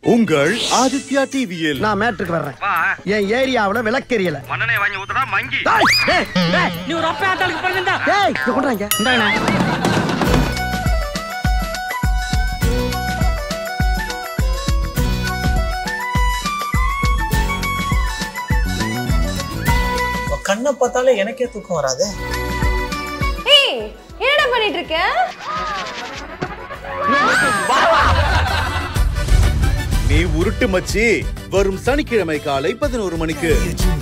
உங்கள் ஆதித்யா டிவியில் நான் மேட்ருக்கு வர்றேன் என் ஏரியாவுல விளக்கெரியல மண்ணெண்ணெய் வாங்கி ஊத்துனா மங்கி டேய், டேய், டேய், நீ ஒரு அப்பா ஆத்தாளுக்கு பிறந்தா டேய், இங்க கொண்டாங்க இந்தாங்கண்ணா உன் கண்ணை பார்த்தாலே எனக்கே தூக்கம் வராதே ஏய் என்னடா பண்ணிட்டு இருக்க நீ உருட்டு மச்சி வரும் சனிக்கிழமை காலை பதினோரு மணிக்கு